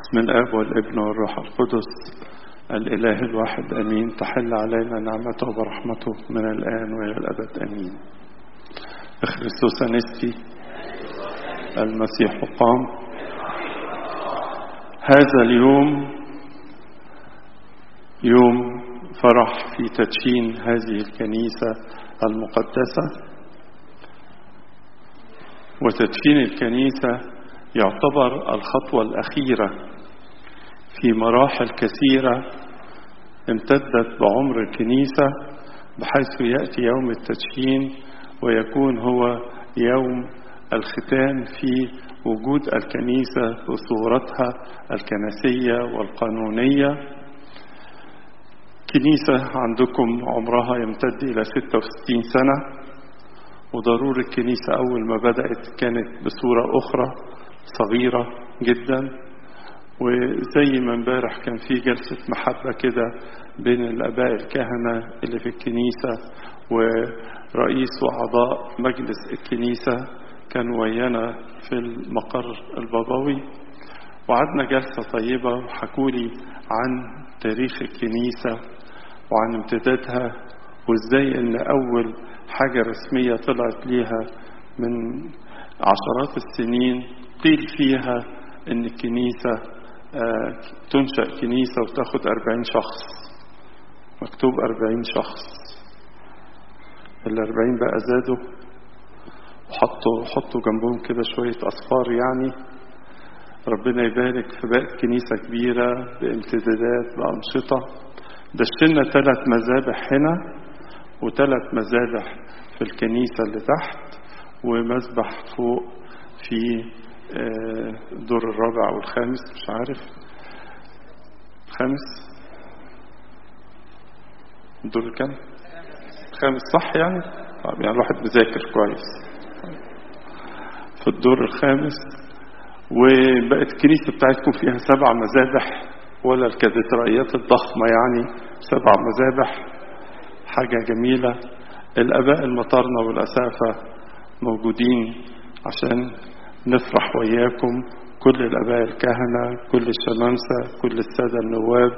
بسم الاب والابن والروح القدس الاله الواحد امين تحل علينا نعمته ورحمته من الان والى الابد امين خريستوس انستي المسيح قام هذا اليوم يوم فرح في تدشين هذه الكنيسه المقدسه وتدشين الكنيسه يعتبر الخطوه الاخيره في مراحل كثيره امتدت بعمر الكنيسه بحيث ياتي يوم التدشين ويكون هو يوم الختام في وجود الكنيسه بصورتها الكنسيه والقانونيه كنيسه عندكم عمرها يمتد الى 66 سنه وضروري الكنيسه اول ما بدات كانت بصوره اخرى صغيره جدا وزي ما امبارح كان في جلسة محبة كده بين الآباء الكهنة اللي في الكنيسة ورئيس وأعضاء مجلس الكنيسة كانوا ويانا في المقر البابوي وقعدنا جلسة طيبة وحكوا لي عن تاريخ الكنيسة وعن امتدادها وازاي ان اول حاجة رسمية طلعت ليها من عشرات السنين قيل فيها ان الكنيسة تنشأ كنيسة وتاخد أربعين شخص مكتوب أربعين شخص الأربعين بقى زادوا وحطوا حطوا جنبهم كده شوية أصفار يعني ربنا يبارك فبقت كنيسة كبيرة بامتدادات بأنشطة دشنا ثلاث مذابح هنا وثلاث مذابح في الكنيسة اللي تحت ومذبح فوق في الدور الرابع او الخامس مش عارف خامس الدور الكام خامس صح يعني طب يعني الواحد بذاكر كويس في الدور الخامس وبقت الكنيسة بتاعتكم فيها سبع مذابح ولا الكاتدرائيات الضخمة يعني سبع مذابح حاجة جميلة الآباء المطارنة والأسافة موجودين عشان نفرح وياكم كل الآباء الكهنة كل الشمامسة كل السادة النواب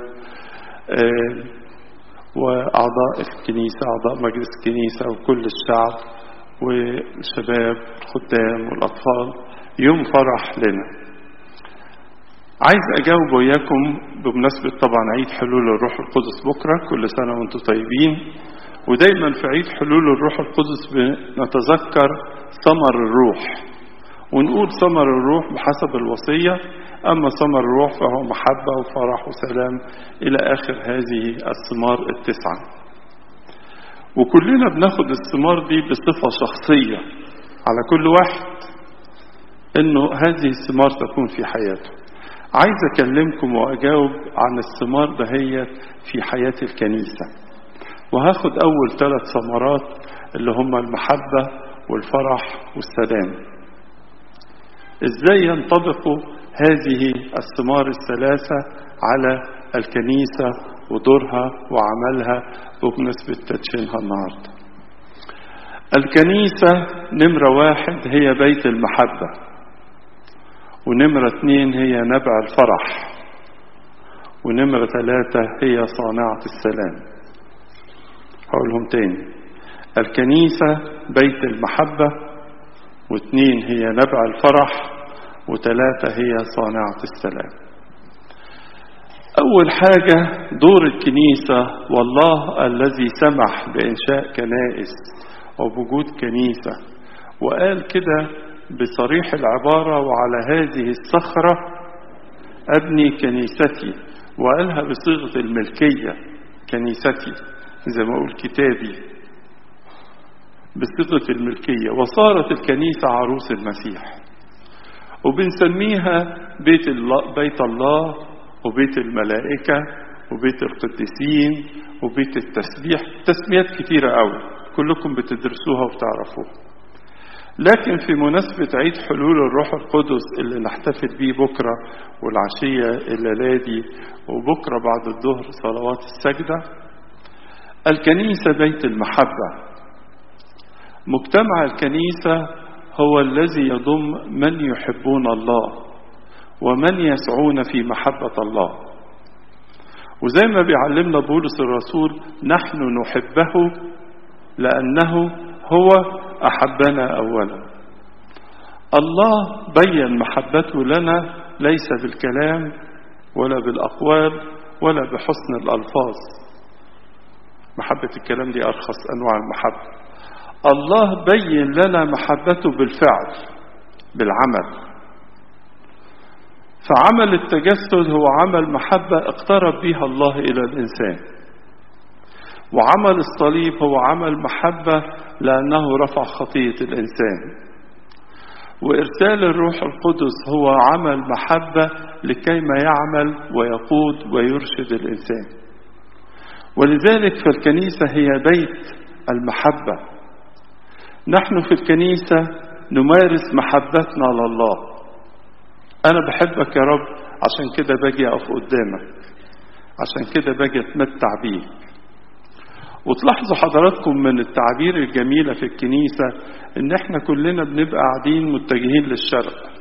وأعضاء الكنيسة أعضاء مجلس الكنيسة وكل الشعب والشباب الخدام والأطفال يوم فرح لنا عايز أجاوب وياكم بمناسبة طبعا عيد حلول الروح القدس بكرة كل سنة وانتم طيبين ودايما في عيد حلول الروح القدس بنتذكر ثمر الروح ونقول ثمر الروح بحسب الوصية أما ثمر الروح فهو محبة وفرح وسلام إلى آخر هذه الثمار التسعة وكلنا بناخد الثمار دي بصفة شخصية على كل واحد إنه هذه الثمار تكون في حياته عايز أكلمكم وأجاوب عن الثمار دهيت في حياة الكنيسة وهاخد أول ثلاث ثمرات اللي هم المحبة والفرح والسلام ازاي ينطبق هذه الثمار الثلاثة على الكنيسة ودورها وعملها وبمناسبة تدشينها النهاردة الكنيسة نمرة واحد هي بيت المحبة ونمرة اثنين هي نبع الفرح ونمرة ثلاثة هي صانعة السلام هقولهم تاني الكنيسة بيت المحبة واثنين هي نبع الفرح وثلاثة هي صانعة السلام أول حاجة دور الكنيسة والله الذي سمح بإنشاء كنائس وبوجود كنيسة وقال كده بصريح العبارة وعلى هذه الصخرة أبني كنيستي وقالها بصيغة الملكية كنيستي زي ما أقول كتابي بصيغة الملكية وصارت الكنيسة عروس المسيح وبنسميها بيت الله, بيت الله وبيت الملائكة وبيت القديسين وبيت التسبيح تسميات كتيرة قوي كلكم بتدرسوها وبتعرفوها لكن في مناسبة عيد حلول الروح القدس اللي نحتفل بيه بكرة والعشية الليلة دي وبكرة بعد الظهر صلوات السجدة الكنيسة بيت المحبة مجتمع الكنيسة هو الذي يضم من يحبون الله ومن يسعون في محبة الله وزي ما بيعلمنا بولس الرسول نحن نحبه لأنه هو أحبنا أولا الله بين محبته لنا ليس بالكلام ولا بالأقوال ولا بحسن الألفاظ محبة الكلام دي أرخص أنواع المحبة الله بين لنا محبته بالفعل بالعمل فعمل التجسد هو عمل محبة اقترب بها الله إلى الإنسان وعمل الصليب هو عمل محبة لأنه رفع خطية الإنسان وإرسال الروح القدس هو عمل محبة لكيما يعمل ويقود ويرشد الإنسان ولذلك فالكنيسة هي بيت المحبة نحن في الكنيسة نمارس محبتنا لله أنا بحبك يا رب عشان كده باجي أقف قدامك عشان كده باجي أتمتع بيك وتلاحظوا حضراتكم من التعابير الجميلة في الكنيسة إن إحنا كلنا بنبقى قاعدين متجهين للشرق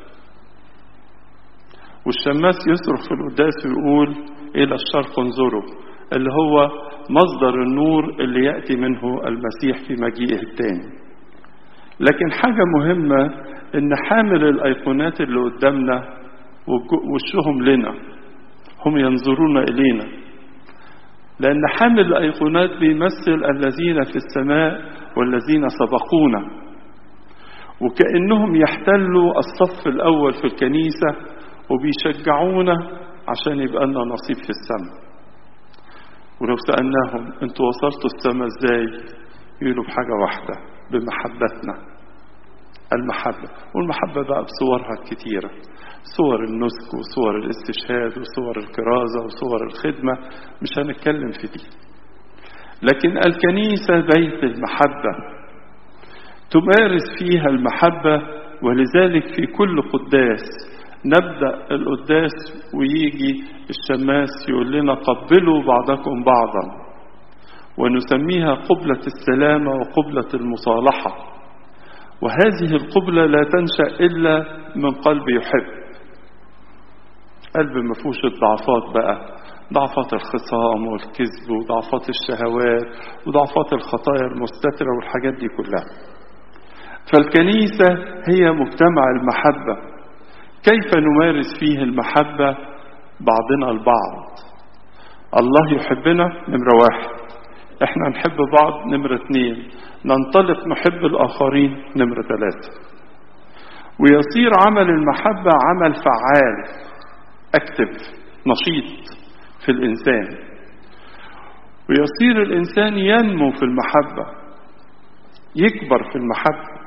والشماس يصرخ في القداس ويقول إلى الشرق انظروا اللي هو مصدر النور اللي يأتي منه المسيح في مجيئه الثاني لكن حاجة مهمة إن حامل الأيقونات اللي قدامنا وشهم لنا هم ينظرون إلينا لأن حامل الأيقونات بيمثل الذين في السماء والذين سبقونا وكأنهم يحتلوا الصف الأول في الكنيسة وبيشجعونا عشان يبقى لنا نصيب في السماء ولو سألناهم انتوا وصلتوا السماء ازاي يقولوا بحاجة واحدة بمحبتنا المحبة والمحبة بقى بصورها الكتيرة صور النسك وصور الاستشهاد وصور الكرازة وصور الخدمة مش هنتكلم في دي لكن الكنيسة بيت المحبة تمارس فيها المحبة ولذلك في كل قداس نبدأ القداس ويجي الشماس يقول لنا قبلوا بعضكم بعضا ونسميها قبلة السلامة وقبلة المصالحة وهذه القبلة لا تنشأ إلا من قلب يحب قلب ما فيهوش الضعفات بقى ضعفات الخصام والكذب وضعفات الشهوات وضعفات الخطايا المستترة والحاجات دي كلها فالكنيسة هي مجتمع المحبة كيف نمارس فيه المحبة بعضنا البعض الله يحبنا نمرة واحد احنا نحب بعض نمرة اتنين ننطلق نحب الآخرين نمرة ثلاثة ويصير عمل المحبة عمل فعال أكتف نشيط في الإنسان ويصير الإنسان ينمو في المحبة يكبر في المحبة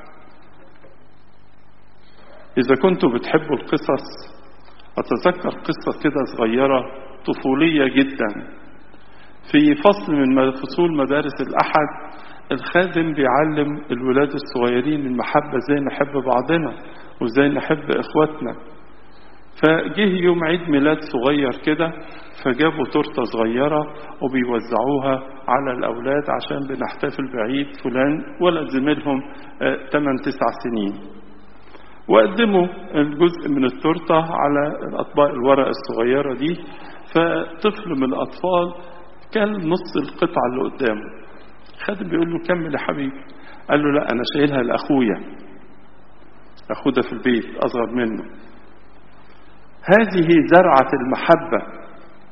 إذا كنتوا بتحبوا القصص أتذكر قصة كده صغيرة طفولية جدا في فصل من فصول مدارس الأحد الخادم بيعلم الولاد الصغيرين المحبة ازاي نحب بعضنا وازاي نحب اخواتنا فجه يوم عيد ميلاد صغير كده فجابوا تورتة صغيرة وبيوزعوها على الأولاد عشان بنحتفل بعيد فلان ولد زميلهم 8 9 سنين وقدموا الجزء من التورتة على الأطباق الورق الصغيرة دي فطفل من الأطفال كان نص القطعة اللي قدامه خادم بيقول له كمل يا حبيبي قال له لا أنا شايلها لأخويا أخوه ده في البيت أصغر منه هذه زرعة المحبة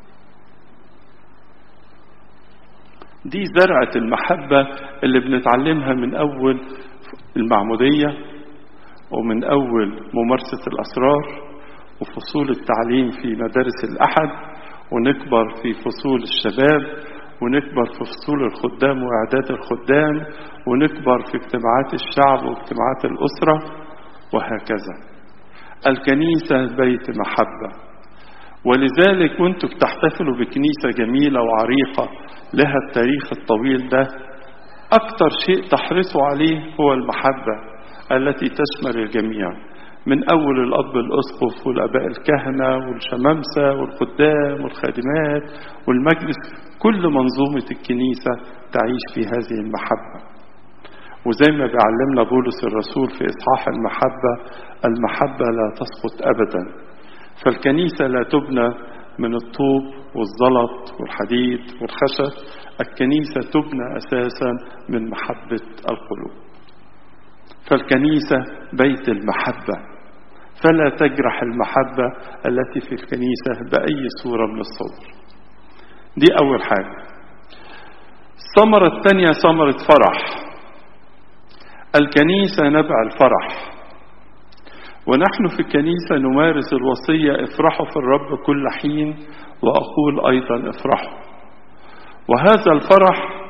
دي زرعة المحبة اللي بنتعلمها من أول المعمودية ومن أول ممارسة الأسرار وفصول التعليم في مدارس الأحد ونكبر في فصول الشباب ونكبر في فصول الخدام وإعداد الخدام ونكبر في اجتماعات الشعب واجتماعات الأسرة وهكذا الكنيسة بيت محبة ولذلك وانتم بتحتفلوا بكنيسة جميلة وعريقة لها التاريخ الطويل ده أكتر شيء تحرصوا عليه هو المحبة التي تشمل الجميع من أول الأب الأسقف والأباء الكهنة والشمامسة والخدام والخادمات والمجلس كل منظومة الكنيسة تعيش في هذه المحبة وزي ما بيعلمنا بولس الرسول في إصحاح المحبة المحبة لا تسقط أبدا فالكنيسة لا تبنى من الطوب والزلط والحديد والخشب الكنيسة تبنى أساسا من محبة القلوب فالكنيسة بيت المحبة فلا تجرح المحبة التي في الكنيسة بأي صورة من الصور دي أول حاجة الثمرة الثانية ثمرة فرح الكنيسة نبع الفرح ونحن في الكنيسة نمارس الوصية افرحوا في الرب كل حين وأقول أيضا افرحوا وهذا الفرح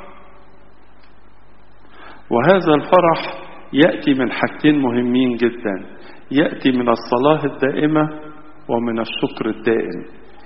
وهذا الفرح يأتي من حاجتين مهمين جدا يأتي من الصلاة الدائمة ومن الشكر الدائم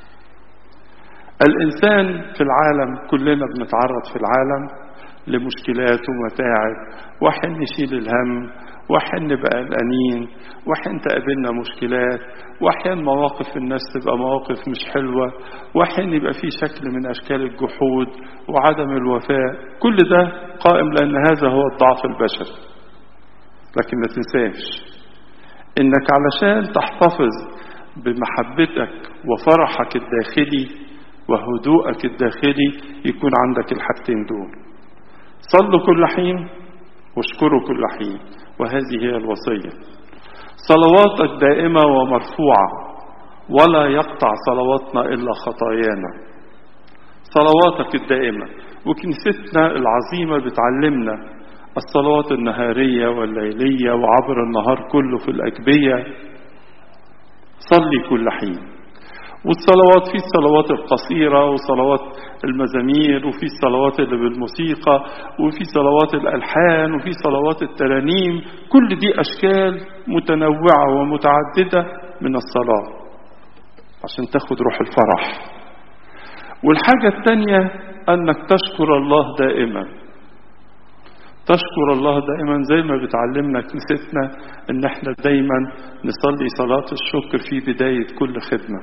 الإنسان في العالم كلنا بنتعرض في العالم لمشكلات ومتاعب وحين نشيل الهم وحين نبقى قلقانين وحين تقابلنا مشكلات وحين مواقف الناس تبقى مواقف مش حلوة وحين يبقى في شكل من أشكال الجحود وعدم الوفاء كل ده قائم لأن هذا هو الضعف البشري لكن ما تنساش إنك علشان تحتفظ بمحبتك وفرحك الداخلي وهدوءك الداخلي يكون عندك الحاجتين دول صلوا كل حين واشكروا كل حين وهذه هي الوصية صلواتك دائمة ومرفوعة ولا يقطع صلواتنا إلا خطايانا صلواتك الدائمة وكنيستنا العظيمة بتعلمنا الصلوات النهارية والليلية وعبر النهار كله في الأجبية صلي كل حين والصلوات في الصلوات القصيرة وصلوات المزامير وفي الصلوات اللي بالموسيقى وفي صلوات الألحان وفي صلوات الترانيم كل دي أشكال متنوعة ومتعددة من الصلاة عشان تاخد روح الفرح والحاجة الثانية أنك تشكر الله دائما تشكر الله دائما زي ما بتعلمنا كنيستنا ان احنا دايما نصلي صلاة الشكر في بداية كل خدمة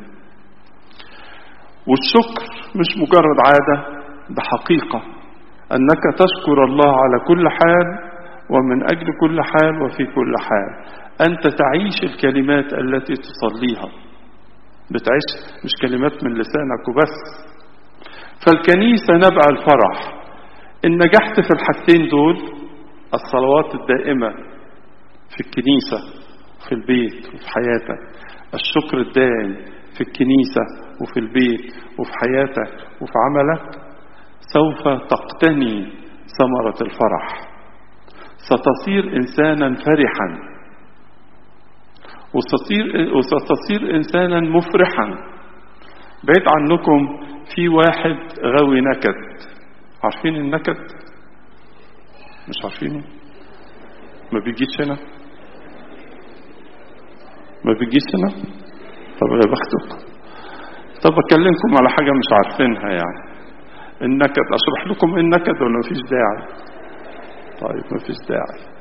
والشكر مش مجرد عادة ده حقيقة أنك تشكر الله على كل حال ومن أجل كل حال وفي كل حال أنت تعيش الكلمات التي تصليها بتعيش مش كلمات من لسانك وبس فالكنيسة نبع الفرح إن نجحت في الحاجتين دول الصلوات الدائمة في الكنيسة في البيت وفي حياتك الشكر الدائم في الكنيسة وفي البيت وفي حياتك وفي عملك سوف تقتني ثمرة الفرح ستصير إنسانا فرحا وستصير, وستصير إنسانا مفرحا بعيد عنكم في واحد غاوي نكد عارفين النكد مش عارفينه ما بيجيش هنا ما بيجيش هنا طب يا بختكم طب اكلمكم على حاجة مش عارفينها يعني النكد اشرح لكم ايه النكد ولا مفيش داعي طيب مفيش داعي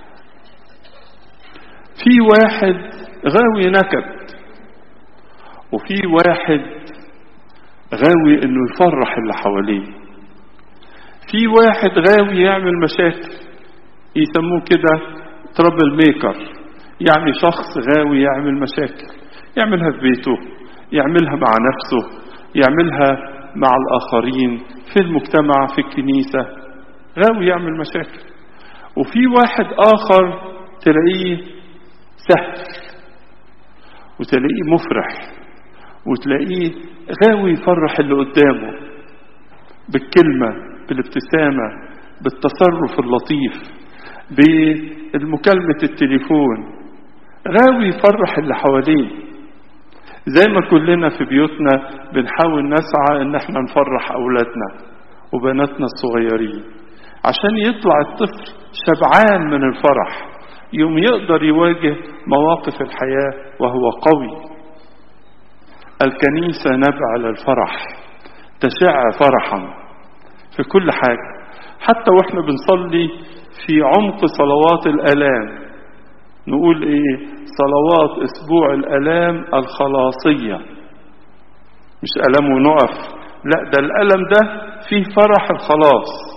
في واحد غاوي نكد وفي واحد غاوي انه يفرح اللي حواليه في واحد غاوي يعمل مشاكل يسموه كده ترابل ميكر يعني شخص غاوي يعمل مشاكل يعملها في بيته يعملها مع نفسه يعملها مع الآخرين في المجتمع في الكنيسة غاوي يعمل مشاكل وفي واحد آخر تلاقيه سهل وتلاقيه مفرح وتلاقيه غاوي يفرح اللي قدامه بالكلمة بالابتسامة بالتصرف اللطيف بالمكالمة التليفون غاوي يفرح اللي حواليه زي ما كلنا في بيوتنا بنحاول نسعى ان احنا نفرح اولادنا وبناتنا الصغيرين عشان يطلع الطفل شبعان من الفرح يوم يقدر يواجه مواقف الحياة وهو قوي الكنيسة نبع للفرح تشع فرحا في كل حاجة حتى واحنا بنصلي في عمق صلوات الآلام نقول ايه صلوات اسبوع الآلام الخلاصية مش ألم ونقف لا ده الألم ده فيه فرح الخلاص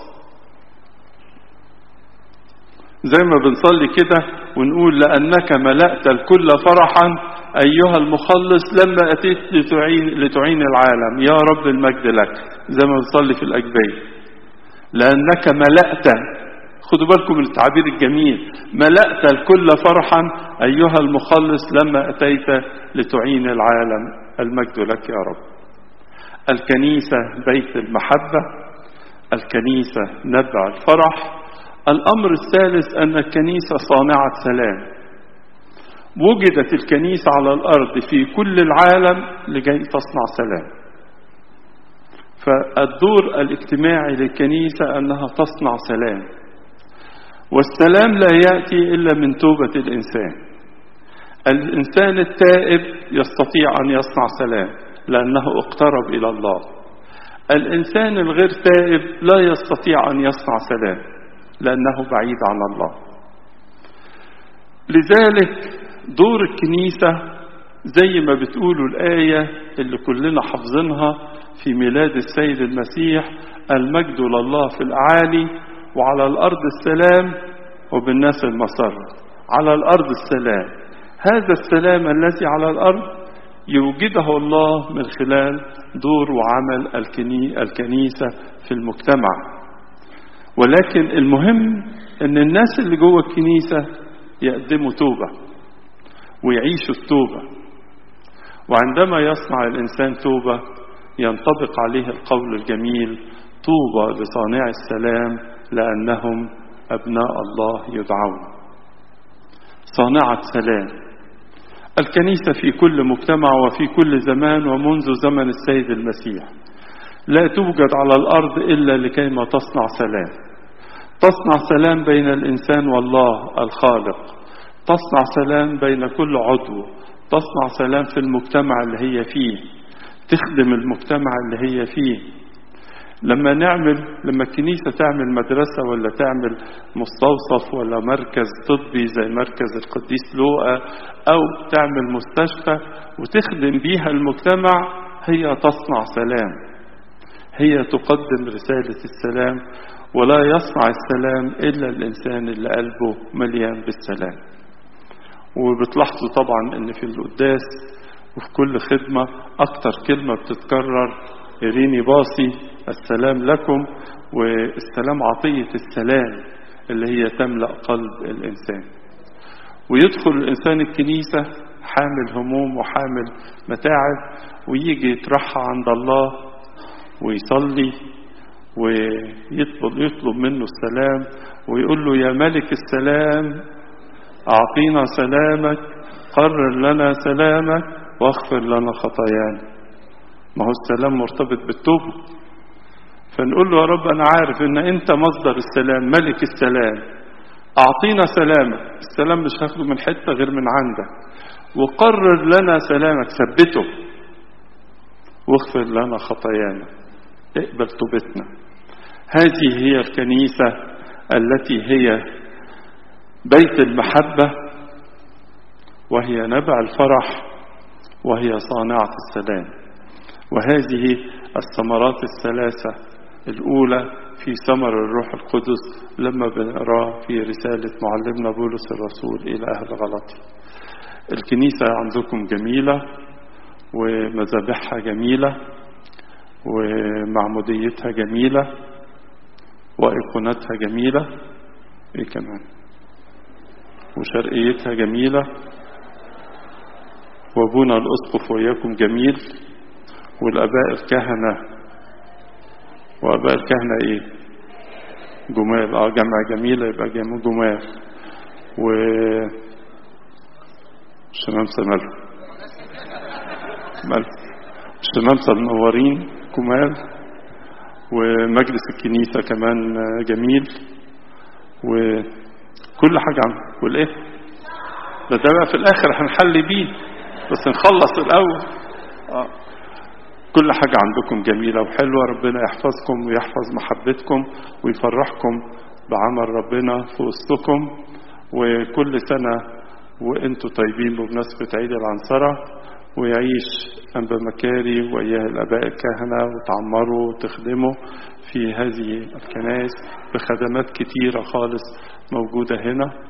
زي ما بنصلي كده ونقول لأنك ملأت الكل فرحا أيها المخلص لما أتيت لتعين, لتعين العالم يا رب المجد لك زي ما بنصلي في الأجبية لأنك ملأت خدوا بالكم من التعبير الجميل ملأت الكل فرحا أيها المخلص لما أتيت لتعين العالم المجد لك يا رب الكنيسة بيت المحبة الكنيسة نبع الفرح الأمر الثالث أن الكنيسة صانعة سلام وجدت الكنيسة على الأرض في كل العالم لكي تصنع سلام فالدور الاجتماعي للكنيسة أنها تصنع سلام والسلام لا يأتي إلا من توبة الإنسان الإنسان التائب يستطيع أن يصنع سلام لأنه اقترب إلى الله الإنسان الغير تائب لا يستطيع أن يصنع سلام لأنه بعيد عن الله لذلك دور الكنيسة زي ما بتقولوا الآية اللي كلنا حافظينها في ميلاد السيد المسيح المجد لله في الأعالي وعلى الأرض السلام وبالناس المسر على الأرض السلام هذا السلام الذي على الأرض يوجده الله من خلال دور وعمل الكني الكنيسة في المجتمع ولكن المهم ان الناس اللي جوه الكنيسة يقدموا توبة ويعيشوا التوبة وعندما يصنع الإنسان توبة ينطبق عليه القول الجميل طوبى لصانع السلام لأنهم أبناء الله يدعون صانعة سلام الكنيسة في كل مجتمع وفي كل زمان ومنذ زمن السيد المسيح لا توجد على الأرض إلا لكيما تصنع سلام تصنع سلام بين الإنسان والله الخالق تصنع سلام بين كل عضو تصنع سلام في المجتمع اللي هي فيه تخدم المجتمع اللي هي فيه لما نعمل لما الكنيسة تعمل مدرسة ولا تعمل مستوصف ولا مركز طبي زي مركز القديس لوقا أو تعمل مستشفى وتخدم بيها المجتمع هي تصنع سلام هي تقدم رسالة السلام ولا يصنع السلام إلا الإنسان اللي قلبه مليان بالسلام وبتلاحظوا طبعا ان في القداس وفي كل خدمة أكتر كلمة بتتكرر إريني باصي السلام لكم والسلام عطية السلام اللي هي تملأ قلب الإنسان ويدخل الإنسان الكنيسة حامل هموم وحامل متاعب ويجي يطرحها عند الله ويصلي ويطلب يطلب منه السلام ويقول له يا ملك السلام أعطينا سلامك قرر لنا سلامك واغفر لنا خطايانا ما هو السلام مرتبط بالتوبة فنقول له يا رب أنا عارف إن أنت مصدر السلام ملك السلام أعطينا سلامك السلام مش هاخده من حتة غير من عندك وقرر لنا سلامك ثبته واغفر لنا خطايانا اقبل توبتنا هذه هي الكنيسة التي هي بيت المحبة وهي نبع الفرح وهي صانعة السلام وهذه الثمرات الثلاثة الأولى في ثمر الروح القدس لما بنقراه في رسالة معلمنا بولس الرسول إلى أهل غلطي الكنيسة عندكم جميلة ومذابحها جميلة ومعموديتها جميلة وإيقونتها جميلة إيه كمان وشرقيتها جميلة وابونا الأسقف وإياكم جميل والآباء الكهنة وآباء الكهنة إيه جمال اه جمع جميلة يبقى جمع جمال و الشمامسة مالهم مالهم الشمامسة منورين جمال ومجلس الكنيسة كمان جميل وكل حاجة عنه والإيه ده ده بقى في الآخر هنحل بيه بس نخلص الأول آه. كل حاجة عندكم جميلة وحلوة ربنا يحفظكم ويحفظ محبتكم ويفرحكم بعمل ربنا في وسطكم وكل سنة وانتوا طيبين بمناسبة عيد العنصرة ويعيش أنبا مكاري وإياه الآباء الكهنة وتعمروا وتخدموا في هذه الكنائس بخدمات كتيرة خالص موجودة هنا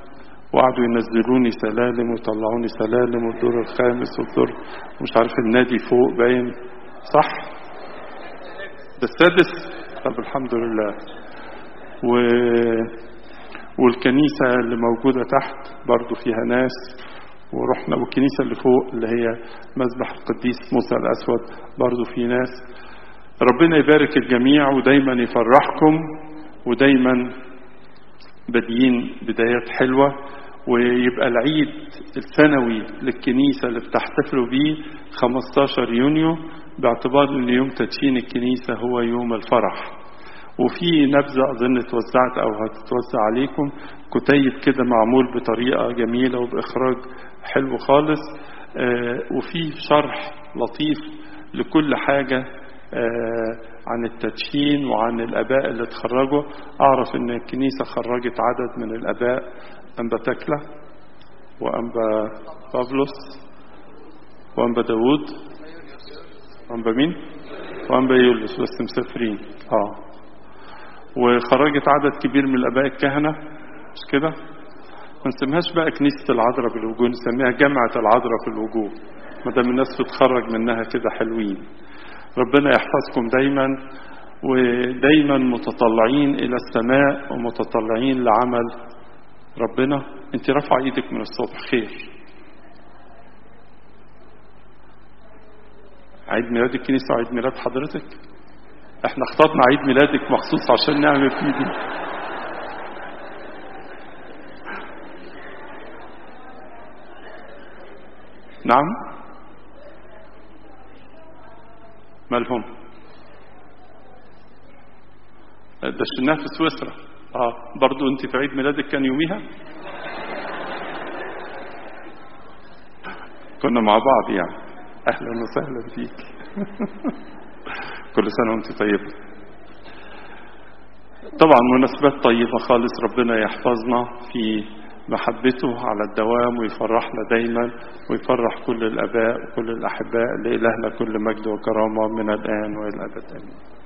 وقعدوا ينزلوني سلالم ويطلعوني سلالم والدور الخامس والدور مش عارف النادي فوق باين صح ده السادس طب الحمد لله و... والكنيسة اللي موجودة تحت برضو فيها ناس ورحنا والكنيسة اللي فوق اللي هي مذبح القديس موسى الأسود برضو في ناس ربنا يبارك الجميع ودايما يفرحكم ودايما بادئين بدايات حلوة ويبقى العيد السنوي للكنيسة اللي بتحتفلوا بيه 15 يونيو باعتبار ان يوم تدشين الكنيسة هو يوم الفرح وفي نبذة أظن اتوزعت أو هتتوزع عليكم كتيب كده معمول بطريقة جميلة وبإخراج حلو خالص آه وفي شرح لطيف لكل حاجة آه عن التدشين وعن الآباء اللي اتخرجوا أعرف إن الكنيسة خرجت عدد من الآباء أنبا تكلة وأنبا بابلوس وأنبا داوود وأنبا مين؟ وأنبا يولس بس مسافرين آه وخرجت عدد كبير من الآباء الكهنة مش كده؟ ما نسميهاش بقى كنيسة العذراء في الوجوه نسميها جامعة العذراء في الوجوه ما دام الناس بتخرج منها كده حلوين ربنا يحفظكم دايما ودايما متطلعين إلى السماء ومتطلعين لعمل ربنا انت رافعه ايدك من الصبح خير عيد ميلاد الكنيسة وعيد ميلاد حضرتك احنا اخترنا عيد ميلادك مخصوص عشان نعمل فيه دي نعم مالهم دشناها في سويسرا اه برضو انت في عيد ميلادك كان يوميها كنا مع بعض يعني اهلا وسهلا فيك كل سنه وانت طيبه طبعا مناسبات طيبه خالص ربنا يحفظنا في محبته على الدوام ويفرحنا دايما ويفرح كل الاباء وكل الاحباء لالهنا كل مجد وكرامه من الان والى الابد امين